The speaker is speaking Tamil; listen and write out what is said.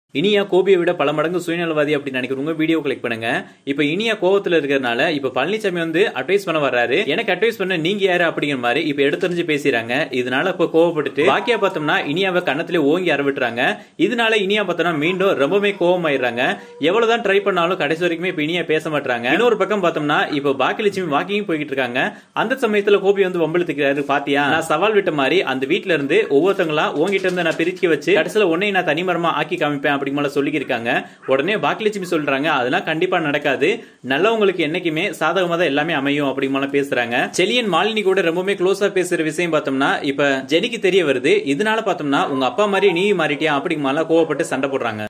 இனியா கோபியை விட பல மடங்கு சுயநலவாதி அப்படின்னு நினைக்கிறவங்க வீடியோ கிளிக் பண்ணுங்க இப்ப இனியா கோவத்துல இருக்கிறதுனால இப்ப பழனிசாமி வந்து அட்வைஸ் பண்ண வர்றாரு எனக்கு அட்வைஸ் பண்ண நீங்க யாரு அப்படிங்கிற மாதிரி இப்ப எடுத்தறிஞ்சு பேசுறாங்க இதனால இப்ப கோவப்பட்டுட்டு பாக்கியா பார்த்தோம்னா இனியாவை கண்ணத்திலே ஓங்கி அரவிட்டுறாங்க இதனால இனியா பார்த்தோம்னா மீண்டும் ரொம்பவே கோவமாயிடுறாங்க எவ்வளவுதான் ட்ரை பண்ணாலும் கடைசி வரைக்குமே இப்ப இனியா பேச மாட்டாங்க இன்னொரு பக்கம் பார்த்தோம்னா இப்ப பாக்கியலட்சுமி வாக்கிங் போய்கிட்டு இருக்காங்க அந்த சமயத்துல கோபி வந்து வம்பளுத்துக்கிறாரு பாத்தியா நான் சவால் விட்ட மாதிரி அந்த வீட்ல இருந்து ஒவ்வொருத்தங்களா உங்ககிட்ட இருந்து நான் பிரிச்சு வச்சு கடைசியில உன்னை நான் தனிமரமா ஆக்கி காமிப்பேன் அப்படி மேல சொல்லியிருக்காங்க உடனே பாக்கியலட்சுமி சொல்றாங்க அதெல்லாம் கண்டிப்பா நடக்காது நல்லவங்களுக்கு என்னைக்குமே சாதகமா தான் எல்லாமே அமையும் அப்படி மேல பேசுறாங்க செலியன் மாலினி கூட ரொம்பவே க்ளோஸா பேசுற விஷயம் பார்த்தோம்னா இப்ப ஜெனிக்கு தெரிய வருது இதனால பார்த்தோம்னா உங்க அப்பா மாதிரி நீ மாறிட்டியா அப்படி மேல கோவப்பட்டு சண்டை போடுறாங்க